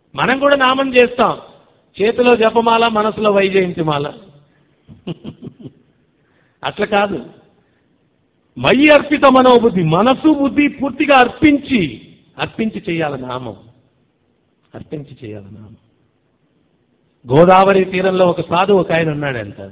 మనం కూడా నామం చేస్తాం చేతిలో జపమాల మనసులో వైజయంతిమాల అట్లా కాదు మయి అర్పిత మనోబుద్ధి మనసు బుద్ధి పూర్తిగా అర్పించి అర్పించి చేయాలి నామం అర్పించి చేయాలి నామం గోదావరి తీరంలో ఒక సాధు ఒక ఆయన ఉన్నాడంట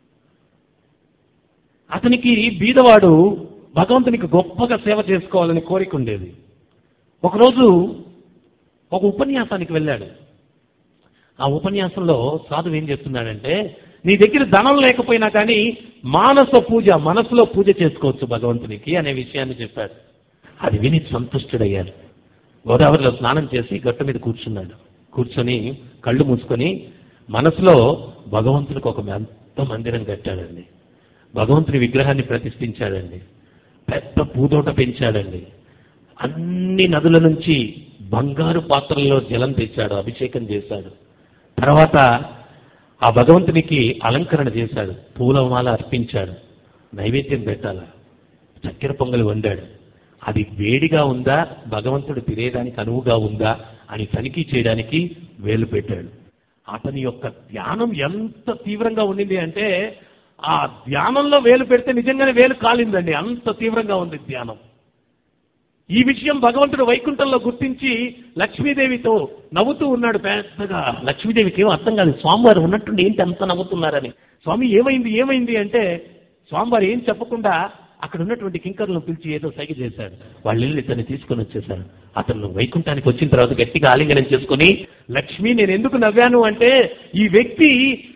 అతనికి బీదవాడు భగవంతునికి గొప్పగా సేవ చేసుకోవాలని కోరిక ఉండేది ఒకరోజు ఒక ఉపన్యాసానికి వెళ్ళాడు ఆ ఉపన్యాసంలో సాధువు ఏం చెప్తున్నాడంటే నీ దగ్గర ధనం లేకపోయినా కానీ మానస పూజ మనసులో పూజ చేసుకోవచ్చు భగవంతునికి అనే విషయాన్ని చెప్పాడు అది విని సంతుష్టుడయ్యాడు గోదావరిలో స్నానం చేసి గట్టు మీద కూర్చున్నాడు కూర్చొని కళ్ళు మూసుకొని మనసులో భగవంతునికి ఒక పెద్ద మందిరం కట్టాడండి భగవంతుని విగ్రహాన్ని ప్రతిష్ఠించాడండి పెద్ద పూదోట పెంచాడండి అన్ని నదుల నుంచి బంగారు పాత్రల్లో జలం తెచ్చాడు అభిషేకం చేశాడు తర్వాత ఆ భగవంతునికి అలంకరణ చేశాడు పూలమాల అర్పించాడు నైవేద్యం పెట్టాల చక్కెర పొంగలి వండాడు అది వేడిగా ఉందా భగవంతుడు తినేదానికి అనువుగా ఉందా అని తనిఖీ చేయడానికి వేలు పెట్టాడు అతని యొక్క ధ్యానం ఎంత తీవ్రంగా ఉండింది అంటే ఆ ధ్యానంలో వేలు పెడితే నిజంగానే వేలు కాలిందండి అంత తీవ్రంగా ఉంది ధ్యానం ఈ విషయం భగవంతుడు వైకుంఠంలో గుర్తించి లక్ష్మీదేవితో నవ్వుతూ ఉన్నాడు పెద్దగా లక్ష్మీదేవికి ఏం అర్థం కాదు స్వామివారు ఉన్నట్టుండి ఏంటి అంత నవ్వుతున్నారని స్వామి ఏమైంది ఏమైంది అంటే స్వామివారు ఏం చెప్పకుండా అక్కడ ఉన్నటువంటి కింకర్లను పిలిచి ఏదో సైగ చేశాడు వాళ్ళు వెళ్ళి ఇతన్ని తీసుకొని వచ్చేసాడు అతను వైకుంఠానికి వచ్చిన తర్వాత గట్టిగా ఆలింగనం చేసుకుని లక్ష్మి నేను ఎందుకు నవ్వాను అంటే ఈ వ్యక్తి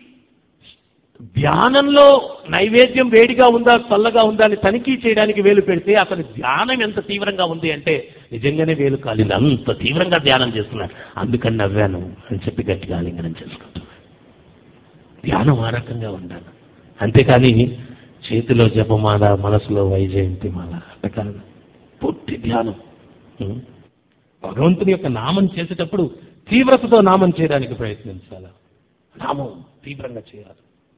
ధ్యానంలో నైవేద్యం వేడిగా ఉందా చల్లగా ఉందా అని తనిఖీ చేయడానికి వేలు పెడితే అతని ధ్యానం ఎంత తీవ్రంగా ఉంది అంటే నిజంగానే వేలు కాలింది అంత తీవ్రంగా ధ్యానం చేస్తున్నాడు అందుకని నవ్వాను అని చెప్పి గట్టిగా ఆలింగనం చేసుకుంటున్నాడు ధ్యానం ఆ రకంగా ఉండాలి అంతేకాని చేతిలో జపమాల మనసులో వైజయంతి మాల అట్ట కాదు పూర్తి ధ్యానం ఉం? భగవంతుని యొక్క నామం చేసేటప్పుడు తీవ్రతతో నామం చేయడానికి ప్రయత్నించాలి నామం తీవ్రంగా చేయాలి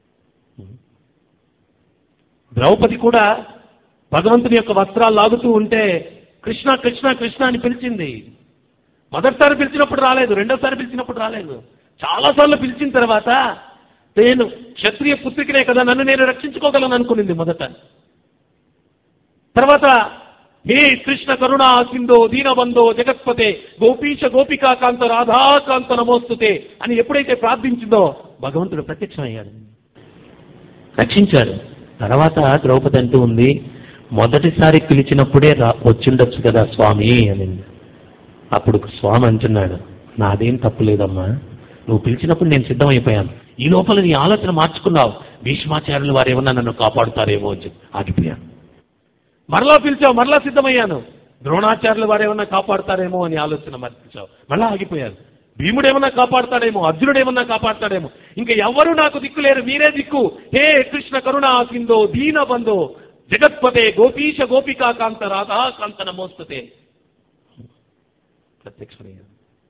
ద్రౌపది కూడా భగవంతుని యొక్క వస్త్రాలు లాగుతూ ఉంటే కృష్ణ కృష్ణ కృష్ణ అని పిలిచింది మొదటిసారి పిలిచినప్పుడు రాలేదు రెండోసారి పిలిచినప్పుడు రాలేదు చాలాసార్లు పిలిచిన తర్వాత నేను క్షత్రియ పుత్రికనే కదా నన్ను నేను రక్షించుకోగలను అనుకునింది మొదట తర్వాత హే కృష్ణ కరుణా సింధో దీనబంధో జగత్పతే గోపీశ గోపికాకాంత రాధాకాంత నమోస్తుతే అని ఎప్పుడైతే ప్రార్థించిందో భగవంతుడు ప్రత్యక్షమయ్యాడు రక్షించాడు తర్వాత ద్రౌపది అంటూ ఉంది మొదటిసారి పిలిచినప్పుడే రా వచ్చిండొచ్చు కదా స్వామి అని అప్పుడు స్వామి అంటున్నాడు నాదేం తప్పు లేదమ్మా నువ్వు పిలిచినప్పుడు నేను సిద్ధమైపోయాను ఈ లోపల నీ ఆలోచన మార్చుకున్నావు భీష్మాచార్యులు వారు ఏమన్నా నన్ను కాపాడుతారేమో అని చెప్పి ఆగిపోయాను మరలా పిలిచావు మరలా సిద్ధమయ్యాను ద్రోణాచార్యులు వారు ఏమన్నా కాపాడుతారేమో అని ఆలోచన మర్పించావు మరలా ఆగిపోయాను భీముడు ఏమన్నా కాపాడుతాడేమో అర్జునుడు ఏమన్నా కాపాడుతాడేమో ఇంకా ఎవరు నాకు దిక్కు లేరు మీరే దిక్కు హే కృష్ణ కరుణా సింధో దీన బంధో జగత్పతే గోపీశ గోపికా కాంత రాధా కాంత నమోస్తుతే ప్రత్యక్షమయ్యాను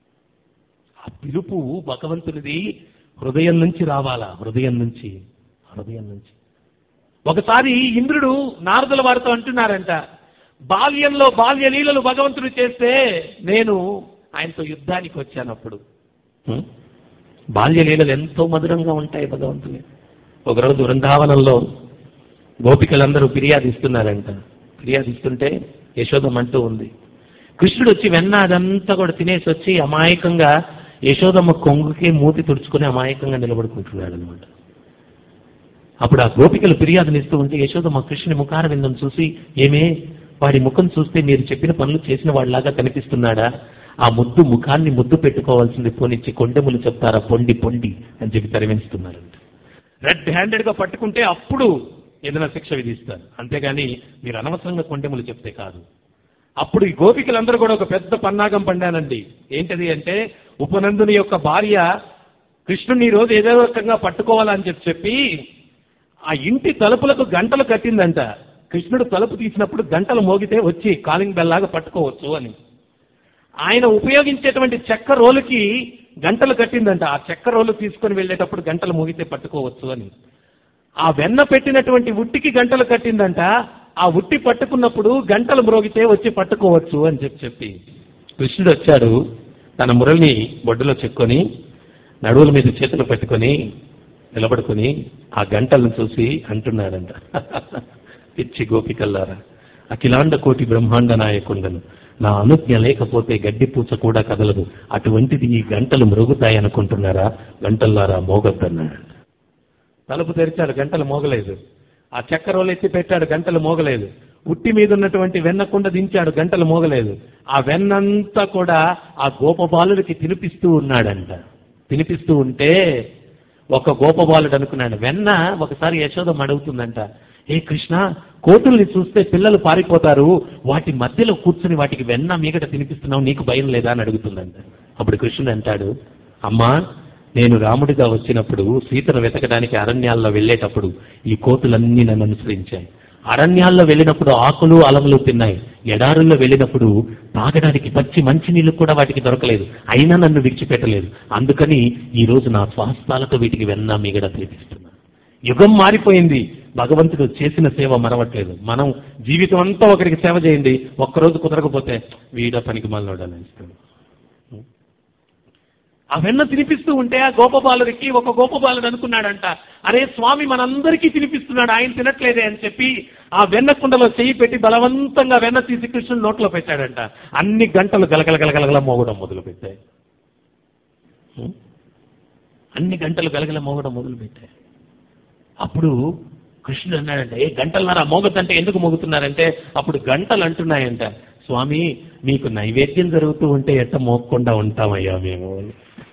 ఆ పిలుపు భగవంతునిది హృదయం నుంచి రావాలా హృదయం నుంచి హృదయం నుంచి ఒకసారి ఇంద్రుడు నారదుల వారితో అంటున్నారంట బాల్యంలో బాల్య లీలలు భగవంతుడు చేస్తే నేను ఆయనతో యుద్ధానికి వచ్చాను అప్పుడు హ్మ్? బాల్య లీలలు ఎంతో మధురంగా ఉంటాయి భగవంతుని ఒకరోజు బృందావనంలో గోపికలందరూ ఫిర్యాదు ఇస్తున్నారంట ఫిర్యాదు ఇస్తుంటే యశోదం అంటూ ఉంది కృష్ణుడు వచ్చి వెన్న అదంతా కూడా తినేసి వచ్చి అమాయకంగా యశోదమ్మ కొంగుకి మూతి తుడుచుకుని అమాయకంగా నిలబడుకుంటున్నాడు అనమాట అప్పుడు ఆ గోపికలు ఫిర్యాదునిస్తూ ఉంటే యశోదమ్మ కృష్ణుని ముఖార విందం చూసి ఏమే వాడి ముఖం చూస్తే మీరు చెప్పిన పనులు చేసిన వాళ్ళలాగా కనిపిస్తున్నాడా ఆ ముద్దు ముఖాన్ని ముద్దు పెట్టుకోవాల్సింది పోనిచ్చి కొండెములు చెప్తారా పొండి పొండి అని చెప్పి తరిమిస్తున్నారంట రెడ్ హ్యాండెడ్ గా పట్టుకుంటే అప్పుడు ఏదైనా శిక్ష విధిస్తారు అంతేగాని మీరు అనవసరంగా కొండెములు చెప్తే కాదు అప్పుడు ఈ గోపికలందరూ కూడా ఒక పెద్ద పన్నాగం పండానండి ఏంటది అంటే ఉపనందుని యొక్క భార్య కృష్ణుని ఈ రోజు ఏదో రకంగా పట్టుకోవాలని చెప్పి చెప్పి ఆ ఇంటి తలుపులకు గంటలు కట్టిందంట కృష్ణుడు తలుపు తీసినప్పుడు గంటలు మోగితే వచ్చి కాలింగ్ బెల్ లాగా పట్టుకోవచ్చు అని ఆయన ఉపయోగించేటువంటి చెక్క రోలుకి గంటలు కట్టిందంట ఆ చెక్క రోలు తీసుకొని వెళ్ళేటప్పుడు గంటలు మోగితే పట్టుకోవచ్చు అని ఆ వెన్న పెట్టినటువంటి ఉట్టికి గంటలు కట్టిందంట ఆ ఉట్టి పట్టుకున్నప్పుడు గంటలు మ్రోగితే వచ్చి పట్టుకోవచ్చు అని చెప్పి చెప్పి కృష్ణుడు వచ్చాడు తన మురళిని బొడ్డులో చెక్కొని నడువుల మీద చేతులు పెట్టుకొని నిలబడుకొని ఆ గంటలను చూసి అంటున్నాడంట పిచ్చి గోపికల్లారా అఖిలాండ కోటి బ్రహ్మాండ నాయకుండను నా అనుజ్ఞ లేకపోతే గడ్డి పూచ కూడా కదలదు అటువంటిది ఈ గంటలు మరుగుతాయి అనుకుంటున్నారా గంటల్లారా మోగొద్దన్నాడు తలుపు తెరిచాడు గంటలు మోగలేదు ఆ చక్కెరలు ఎత్తి పెట్టాడు గంటలు మోగలేదు ఉట్టి మీద ఉన్నటువంటి వెన్న కుండ దించాడు గంటలు మోగలేదు ఆ వెన్నంతా కూడా ఆ గోపబాలుడికి తినిపిస్తూ ఉన్నాడంట తినిపిస్తూ ఉంటే ఒక గోపబాలుడు అనుకున్నాడు వెన్న ఒకసారి యశోదం అడుగుతుందంట ఏ కృష్ణ కోతుల్ని చూస్తే పిల్లలు పారిపోతారు వాటి మధ్యలో కూర్చుని వాటికి వెన్న మీగట తినిపిస్తున్నావు నీకు భయం లేదా అని అడుగుతుందంట అప్పుడు కృష్ణుడు అంటాడు అమ్మా నేను రాముడిగా వచ్చినప్పుడు సీతను వెతకడానికి అరణ్యాల్లో వెళ్ళేటప్పుడు ఈ కోతులన్నీ నన్ను అనుసరించాయి అరణ్యాల్లో వెళ్ళినప్పుడు ఆకులు అలములు తిన్నాయి ఎడారుల్లో వెళ్ళినప్పుడు తాగడానికి పచ్చి మంచినీళ్ళు కూడా వాటికి దొరకలేదు అయినా నన్ను విడిచిపెట్టలేదు అందుకని ఈ రోజు నా స్వాస్థాలతో వీటికి వెన్న మిగడ తినిపిస్తున్నాను యుగం మారిపోయింది భగవంతుడు చేసిన సేవ మరవట్లేదు మనం జీవితం అంతా ఒకరికి సేవ చేయండి ఒక్కరోజు కుదరకపోతే వీడ పనికి మళ్ళీ ఇస్తాడు ఆ వెన్న తినిపిస్తూ ఉంటే ఆ గోపబాలుడికి ఒక గోపబాలుడు అనుకున్నాడంట అరే స్వామి మనందరికీ తినిపిస్తున్నాడు ఆయన తినట్లేదే అని చెప్పి ఆ వెన్న కుండలో చెయ్యి పెట్టి బలవంతంగా వెన్న తీసి కృష్ణుడు నోట్లో పెట్టాడంట అన్ని గంటలు గలగల గలగలగల మోగడం మొదలు పెట్టాయి ఉం? అన్ని గంటలు గలగల మోగడం మొదలు పెట్టాయి అప్పుడు కృష్ణుడు అన్నాడంట ఏ గంటలన్నారా మోగద్దంటే ఎందుకు మోగుతున్నారంటే అప్పుడు గంటలు అంటున్నాయంట స్వామి మీకు నైవేద్యం జరుగుతూ ఉంటే ఎట్ట మోగకుండా ఉంటామయ్యా మేము అని.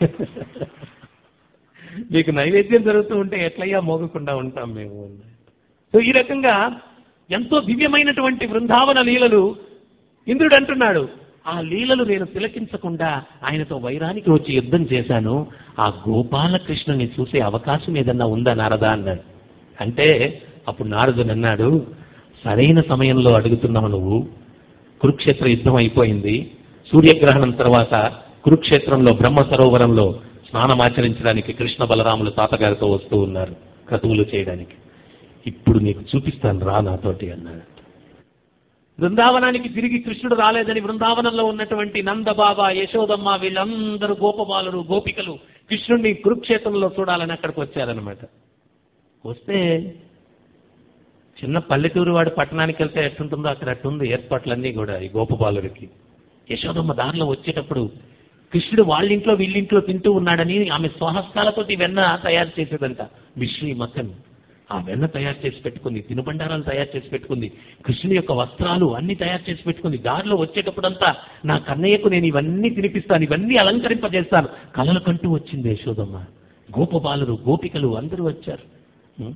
మీకు నైవేద్యం జరుగుతూ ఉంటే ఎట్లయ్యా మోగకుండా ఉంటాం మేము అని. సో ఈ రకంగా ఎంతో దివ్యమైనటువంటి బృందావన లీలలు ఇంద్రుడు అంటున్నాడు ఆ లీలలు నేను తిలకించకుండా ఆయనతో వైరానికి వచ్చి యుద్ధం చేశాను ఆ గోపాలకృష్ణుని చూసే అవకాశం ఏదన్నా ఉందా నారదా అన్నాడు అంటే అప్పుడు నారదుడు అన్నాడు సరైన సమయంలో అడుగుతున్నావు నువ్వు కురుక్షేత్ర యుద్ధం అయిపోయింది సూర్యగ్రహణం తర్వాత కురుక్షేత్రంలో బ్రహ్మ సరోవరంలో స్నానమాచరించడానికి కృష్ణ బలరాములు తాతగారితో వస్తూ ఉన్నారు క్రతువులు చేయడానికి ఇప్పుడు నీకు చూపిస్తాను రా నాతోటి అన్నాడు బృందావనానికి తిరిగి కృష్ణుడు రాలేదని బృందావనంలో ఉన్నటువంటి నందబాబా యశోదమ్మ వీళ్ళందరూ గోపబాలుడు గోపికలు కృష్ణుడిని కురుక్షేత్రంలో చూడాలని అక్కడికి వచ్చారనమాట వస్తే చిన్న పల్లెటూరు వాడు పట్టణానికి వెళ్తే ఎట్టుంటుందో అక్కడ అట్టుంది ఏర్పాట్లన్నీ కూడా ఈ గోపబాలుడికి యశోదమ్మ దారిలో వచ్చేటప్పుడు కృష్ణుడు వాళ్ళ ఇంట్లో వీళ్ళింట్లో తింటూ ఉన్నాడని ఆమె స్వహస్తాలతోటి వెన్న తయారు చేసేదంట మిశ్రీ మక్కన్ ఆ వెన్న తయారు చేసి పెట్టుకుంది తినుబండారాలు తయారు చేసి పెట్టుకుంది కృష్ణుని యొక్క వస్త్రాలు అన్ని తయారు చేసి పెట్టుకుంది దారిలో వచ్చేటప్పుడంతా నా కన్నయ్యకు నేను ఇవన్నీ తినిపిస్తాను ఇవన్నీ అలంకరింపజేస్తాను కలలు కంటూ వచ్చింది యశోదమ్మ గోపబాలురు గోపికలు అందరూ వచ్చారు ఉం?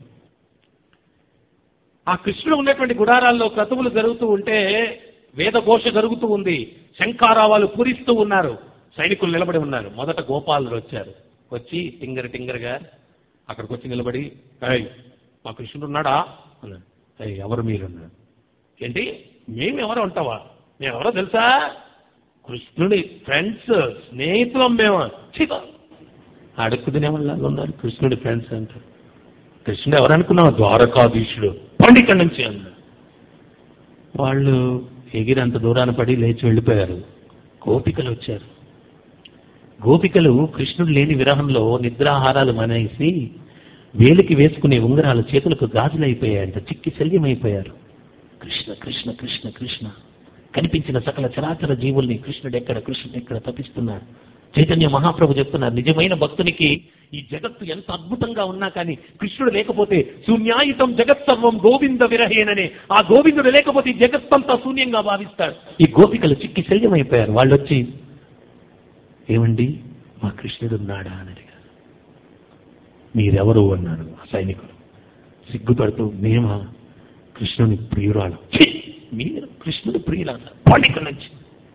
ఆ కృష్ణుడు ఉన్నటువంటి గుడారాల్లో క్రతువులు జరుగుతూ ఉంటే వేదఘోష జరుగుతూ ఉంది శంఖారావాలు పూరిస్తూ ఉన్నారు సైనికులు నిలబడి ఉన్నారు మొదట గోపాలుడు వచ్చారు వచ్చి టింగర్ టింగర్గా అక్కడికి వచ్చి నిలబడి "ఏయ్, మా కృష్ణుడు ఉన్నాడా అన్నాడు "ఏయ్, ఎవరు మీరు అన్నాడు ఏంటి మేము ఎవరు ఉంటావా మేము ఎవరో తెలుసా కృష్ణుడి ఫ్రెండ్స్ స్నేహితులం మేము చీత అడుక్కు తినేవాళ్ళు ఉన్నారు కృష్ణుడి ఫ్రెండ్స్ అంటారు కృష్ణుడు ఎవరనుకున్నావు ద్వారకాధీశుడు పండి ఇక్కడి నుంచి అన్నాడు వాళ్ళు ఎగిరి అంత దూరాన పడి లేచి వెళ్ళిపోయారు గోపికలు వచ్చారు గోపికలు కృష్ణుడు లేని విరహంలో నిద్రాహారాలు మానేసి వేలికి వేసుకునే ఉంగరాలు చేతులకు గాజులైపోయాయంట చిక్కి శల్యమైపోయారు కృష్ణ కృష్ణ కృష్ణ కృష్ణ కనిపించిన సకల చరాచర జీవుల్ని కృష్ణుడు ఎక్కడ కృష్ణుడు ఎక్కడ తప్పిస్తున్నారు చైతన్య మహాప్రభు చెప్తున్నారు నిజమైన భక్తునికి ఈ జగత్తు ఎంత అద్భుతంగా ఉన్నా కానీ కృష్ణుడు లేకపోతే శూన్యాయుతం జగత్ సర్వం గోవింద విరహేననే ఆ గోవిందుడు లేకపోతే ఈ జగత్తంతా శూన్యంగా భావిస్తాడు ఈ గోపికలు చిక్కి శల్యమైపోయారు వాళ్ళు వచ్చి ఏమండి మా కృష్ణుడు ఉన్నాడా అని అడిగారు మీరెవరు అన్నాడు ఆ సైనికుడు సిగ్గుపడుతూ మేమా కృష్ణుని ప్రియురాలు ఛీ! మీరు కృష్ణుడు ప్రియురాలు పండిక నుంచి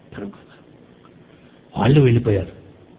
వాళ్ళు వెళ్ళిపోయారు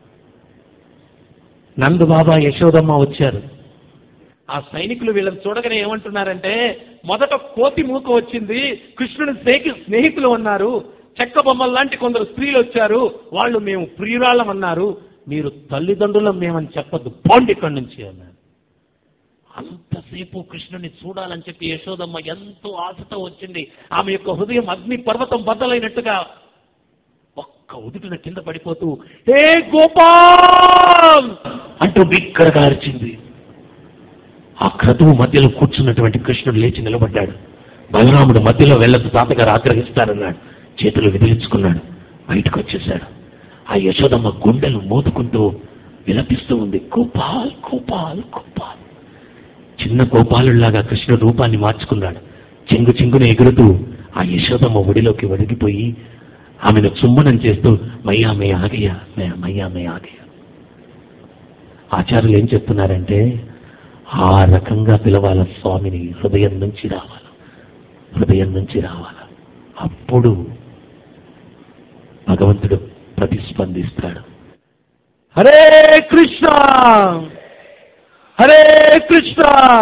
నందు బాబా యశోదమ్మ వచ్చారు ఆ సైనికులు వీళ్ళని చూడగానే ఏమంటున్నారంటే మొదట కోతి మూక వచ్చింది కృష్ణుని స్నేహి స్నేహితులు అన్నారు చెక్క బొమ్మల లాంటి కొందరు స్త్రీలు వచ్చారు వాళ్ళు మేము ప్రియురాళ్ళం అన్నారు మీరు తల్లిదండ్రులం మేమని చెప్పొద్దు పోండి ఇక్కడి నుంచి అన్నారు అంతసేపు కృష్ణుని చూడాలని చెప్పి యశోదమ్మ ఎంతో ఆశతో వచ్చింది ఆమె యొక్క హృదయం అగ్ని పర్వతం బద్దలైనట్టుగా ఒక్క ఒక్క ఉదుటిన కింద పడిపోతూ హే గోపాల్ అంటూ బిక్కరగా అరిచింది ఆ క్రతువు మధ్యలో కూర్చున్నటువంటి కృష్ణుడు లేచి నిలబడ్డాడు బలరాముడు మధ్యలో వెళ్ళదు తాతగారు ఆగ్రహిస్తారన్నాడు చేతులు విదిలించుకున్నాడు బయటకు వచ్చేశాడు ఆ యశోదమ్మ గుండెలు మోదుకుంటూ విలపిస్తూ ఉంది గోపాల్ గోపాల్ గోపాల్ చిన్న గోపాలులాగా కృష్ణుడు రూపాన్ని మార్చుకున్నాడు చెంగు చెంగున ఎగురుతూ ఆ యశోదమ్మ ఒడిలోకి ఒడిగిపోయి ఆమెను చుమ్మనం చేస్తూ మయ్యా మే ఆగయ్యా మే మయ్యా మే ఆగయ్యా ఆచార్యులు ఏం చెప్తున్నారంటే ఆ రకంగా పిలవాల స్వామిని హృదయం నుంచి రావాల హృదయం నుంచి రావాల అప్పుడు భగవంతుడు ప్రతిస్పందిస్తాడు హరే కృష్ణ హరే కృష్ణ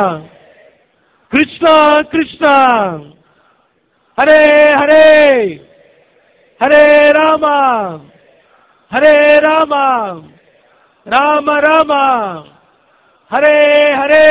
కృష్ణ కృష్ణ హరే హరే హరే రామ హరే రామ రామ రామ హరే హరే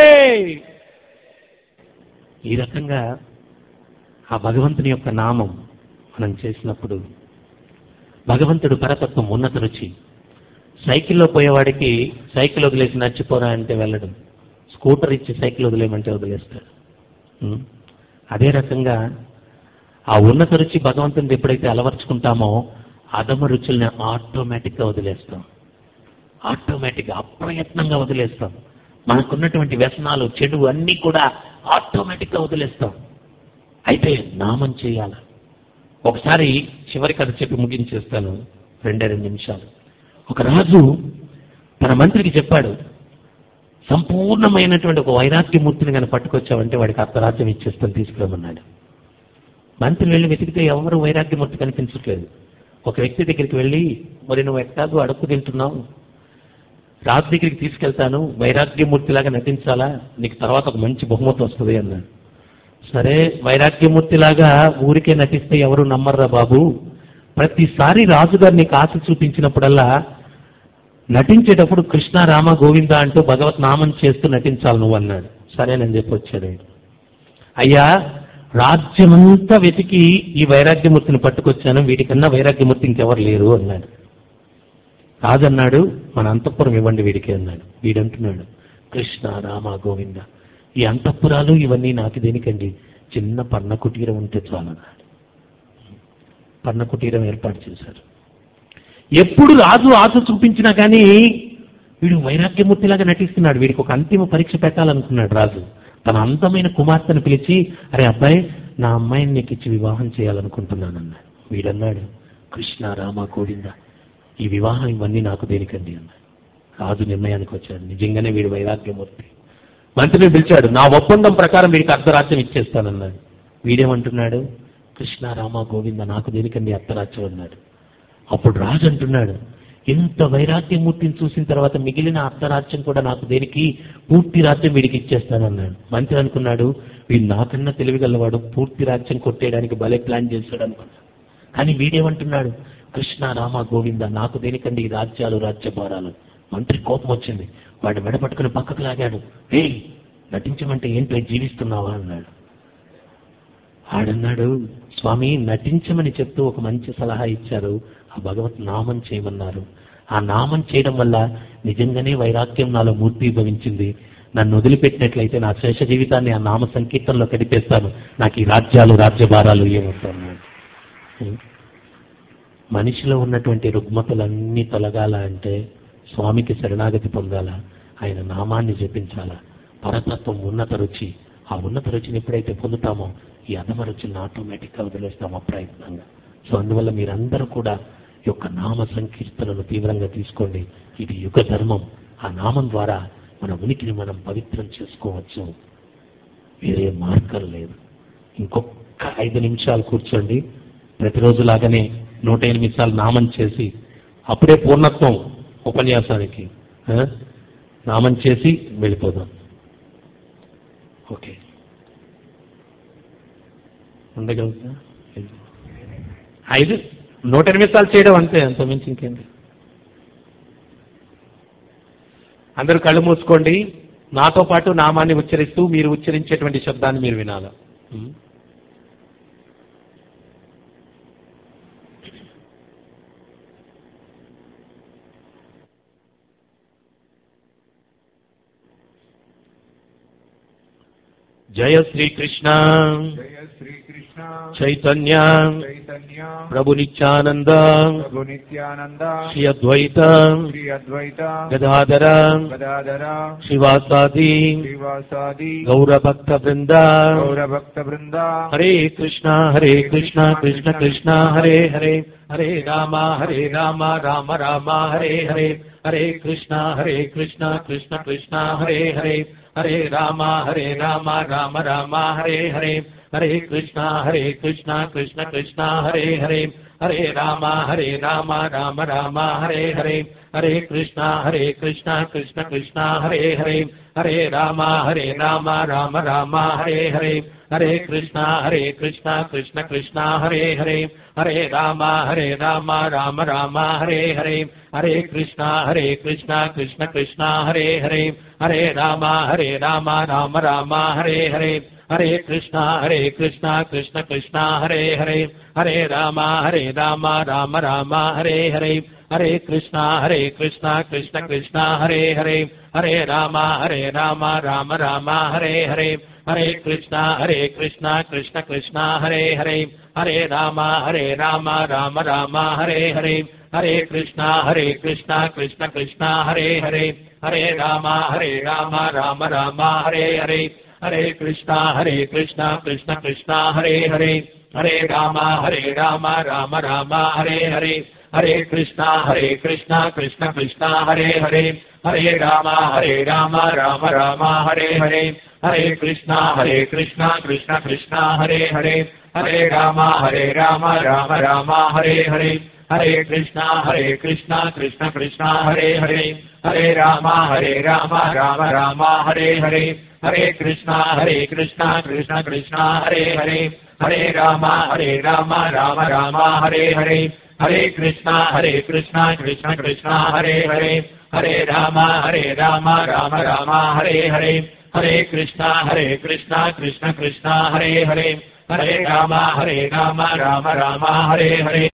ఈ రకంగా ఆ భగవంతుని యొక్క నామం మనం చేసినప్పుడు భగవంతుడు పరతత్వం ఉన్నత రుచి సైకిల్లో పోయేవాడికి సైకిల్ వదిలేసి నచ్చిపోరా అంటే వెళ్ళడం స్కూటర్ ఇచ్చి సైకిల్ వదిలేయమంటే వదిలేస్తాడు ఉం? అదే రకంగా ఆ ఉన్నత రుచి భగవంతుని ఎప్పుడైతే అలవర్చుకుంటామో అధమ రుచుల్ని ఆటోమేటిక్గా వదిలేస్తాం ఆటోమేటిక్గా అప్రయత్నంగా వదిలేస్తాం మనకున్నటువంటి వ్యసనాలు చెడు అన్నీ కూడా ఆటోమేటిక్గా వదిలేస్తాం అయితే నామం చేయాలి ఒకసారి చివరి కథ చెప్పి ముగించేస్తాను రెండే రెండు నిమిషాలు ఒక రాజు తన మంత్రికి చెప్పాడు సంపూర్ణమైనటువంటి ఒక వైరాగ్యమూర్తిని కానీ పట్టుకొచ్చావంటే వాడికి అర్ధరాజ్యం ఇచ్చేస్తాను తీసుకురామన్నాడు మంత్రి వెళ్ళి వెతికితే ఎవరు వైరాగ్యమూర్తి కనిపించట్లేదు ఒక వ్యక్తి దగ్గరికి వెళ్ళి మరి నువ్వు ఎట్లాగో అడుక్కు తింటున్నావు రాజు దగ్గరికి తీసుకెళ్తాను వైరాగ్యమూర్తిలాగా నటించాలా నీకు తర్వాత ఒక మంచి బహుమతి వస్తుంది అన్నాడు సరే వైరాగ్యమూర్తిలాగా ఊరికే నటిస్తే ఎవరు నమ్మర్రా బాబు ప్రతిసారి రాజుగారు నీకు ఆశ చూపించినప్పుడల్లా నటించేటప్పుడు కృష్ణ రామ గోవింద అంటూ భగవత్ నామం చేస్తూ నటించాలి నువ్వు అన్నాడు సరేనని చెప్పి వచ్చాడు ఆయన. అయ్యా రాజ్యమంతా వెతికి ఈ వైరాగ్యమూర్తిని పట్టుకొచ్చాను వీటికన్నా వైరాగ్యమూర్తి ఇంకెవరు లేరు అన్నాడు రాజు అన్నాడు మన అంతఃపురం ఇవ్వండి వీడికి అన్నాడు వీడంటున్నాడు కృష్ణ రామ గోవింద ఈ అంతఃపురాలు ఇవన్నీ నాకు దేనికండి చిన్న పర్ణ కుటీరం ఉంటే చాలన్నాడు పర్ణ కుటీరం ఏర్పాటు చేశారు ఎప్పుడు రాజు ఆశ చూపించినా కానీ వీడు వైరాగ్యమూర్తిలాగా నటిస్తున్నాడు వీడికి ఒక అంతిమ పరీక్ష పెట్టాలనుకున్నాడు రాజు తన అందమైన కుమార్తెను పిలిచి అరే అబ్బాయి నా అమ్మాయిని నీకు ఇచ్చి వివాహం చేయాలనుకుంటున్నానన్నాడు వీడన్నాడు కృష్ణ రామ గోవింద ఈ వివాహం ఇవన్నీ నాకు దేనికండి అన్నాడు రాజు నిర్ణయానికి వచ్చాడు నిజంగానే వీడు వైరాగ్యమూర్తి మంత్రిని పిలిచాడు నా ఒప్పందం ప్రకారం వీడికి అర్ధరాజ్యం ఇచ్చేస్తానన్నాడు వీడేమంటున్నాడు కృష్ణ రామ గోవింద నాకు దేనికండి అర్ధరాజ్యం అన్నాడు అప్పుడు రాజు అంటున్నాడు ఇంత వైరాగ్యమూర్తిని చూసిన తర్వాత మిగిలిన అర్ధరాజ్యం కూడా నాకు దేనికి పూర్తి రాజ్యం వీడికి ఇచ్చేస్తానన్నాడు మంత్రి అనుకున్నాడు వీడు నాకన్నా తెలివిగలవాడు పూర్తి రాజ్యం కొట్టేయడానికి భలే ప్లాన్ చేశాడు అనుకున్నాడు కానీ వీడేమంటున్నాడు కృష్ణ రామ గోవింద నాకు దేనికండి ఈ రాజ్యాలు రాజ్యభారాలు మంత్రి కోపం వచ్చింది వాడు మెడ పట్టుకుని పక్కకు లాగాడు ఏ నటించమంటే ఏంటో జీవిస్తున్నావా అన్నాడు ఆడన్నాడు స్వామి నటించమని చెప్తూ ఒక మంచి సలహా ఇచ్చారు ఆ భగవత్ నామం చేయమన్నారు ఆ నామం చేయడం వల్ల నిజంగానే వైరాగ్యం నాలో మూర్తిభవించింది నన్ను వదిలిపెట్టినట్లయితే నా శేష జీవితాన్ని ఆ నామ సంకీర్తనలో కడిపేస్తాను నాకు ఈ రాజ్యాలు రాజ్యభారాలు ఏమవుతున్నాడు మనిషిలో ఉన్నటువంటి రుగ్మతలన్నీ తొలగాల అంటే స్వామికి శరణాగతి పొందాలా ఆయన నామాన్ని జపించాలా పరతత్వం ఉన్నత రుచి ఆ ఉన్నత రుచిని ఎప్పుడైతే పొందుతామో ఈ అధమ రుచిని ఆటోమేటిక్గా వదిలేస్తాం అప్రయత్నంగా సో అందువల్ల మీరందరూ కూడా ఈ యొక్క నామ సంకీర్తనను తీవ్రంగా తీసుకోండి ఇది యుగ ధర్మం ఆ నామం ద్వారా మన ఉనికిని మనం పవిత్రం చేసుకోవచ్చు వేరే మార్గం లేదు ఇంకొక ఐదు నిమిషాలు కూర్చోండి ప్రతిరోజు లాగానే నూట ఎనిమిది సార్లు నామం చేసి అప్పుడే పూర్ణత్వం ఉపన్యాసానికి ఆ? నామం చేసి వెళ్ళిపోదాం ఓకే ఉండగలుగుతా ఐదు నూట ఎనిమిది సార్లు చేయడం అంతే అంత మించి ఇంకేంటి అందరూ కళ్ళు మూసుకోండి నాతో పాటు నామాన్ని ఉచ్చరిస్తూ మీరు ఉచ్చరించేటువంటి శబ్దాన్ని మీరు వినాలి ఉం? జయ శ్రీకృష్ణ జయ శ్రీకృష్ణ చైతన్య చైతన్య ప్రభు నిత్యానంద ప్రభు నిత్యానంద శ్రీ అద్వైత శ్రీ అద్వైత గదాధర గదాధర శివాసాది శ్రీవాసాది గౌరభక్త బృంద గౌరభక్త బృంద హరే కృష్ణ హరే కృష్ణ కృష్ణ కృష్ణ హరే హరే హరే రామ హరే రామ రామ రామ హరే హరే హరే కృష్ణ హరే కృష్ణ కృష్ణ కృష్ణ హరే హరే హరే రామ హరే రామ రామ రామ హరే హరే హరే కృష్ణ హరే కృష్ణ కృష్ణ కృష్ణ హరే హరే హరే రామ హరే రామ రామ రామ హరే హరే హరే కృష్ణ హరే కృష్ణ కృష్ణ కృష్ణ హరే హరే హరే రామ హరే రామ రామ రామ హరే హరే హరే కృష్ణ హరే కృష్ణ కృష్ణ కృష్ణ హరే హరే హరే రామ హరే రామ రామ రామ హరే హరే హరే కృష్ణ హరే కృష్ణ కృష్ణ కృష్ణ హరే హరే హరే రామ హరే రామ రామ రామ హరే హరే హరే కృష్ణ హరే కృష్ణ కృష్ణ కృష్ణ హరే హరే హరే రామ హరే రామ రామ రామ హరే హరే హరే కృష్ణ హరే కృష్ణ కృష్ణ కృష్ణ హరే హరే హరే రామ హరే రామ రామ రామ హరే హరే హరే కృష్ణ హరే కృష్ణ కృష్ణ కృష్ణ హరే హరే హరే రామ హరే రామ రామ రామ హరే హరే హరే కృష్ణ హరే కృష్ణ కృష్ణ కృష్ణ హరే హరే హరే రామ హరే రామ రామ రామ హరే హరే హరే కృష్ణ హరే కృష్ణ కృష్ణ కృష్ణ హరే హరే హరే రామ హరే రామ రామ రామ హరే హరే హరే కృష్ణ హరే కృష్ణ కృష్ణ కృష్ణ హరే హరే హరే రామ హరే రామ రామ రామ హరే హరే హరే కృష్ణ హరే కృష్ణ కృష్ణ కృష్ణ హరే హరే హరే రామ హరే రామ రామ రామ హరే హరే హరే కృష్ణ హరే కృష్ణ కృష్ణ కృష్ణ హరే హరే హరే రామ హరే రామ రామ రామ హరే హరే హరే కృష్ణ హరే కృష్ణ కృష్ణ కృష్ణ హరే హరే హరే రామ హరే రామ రామ రామ హరే హరే హరే కృష్ణ హరే కృష్ణ కృష్ణ కృష్ణ హరే హరే హరే రామ హరే రామ రామ రామ హరే హరే హరే కృష్ణ హరే కృష్ణ కృష్ణ కృష్ణ హరే హరే హరే రామ హరే రామ రామ రామ హరే హరే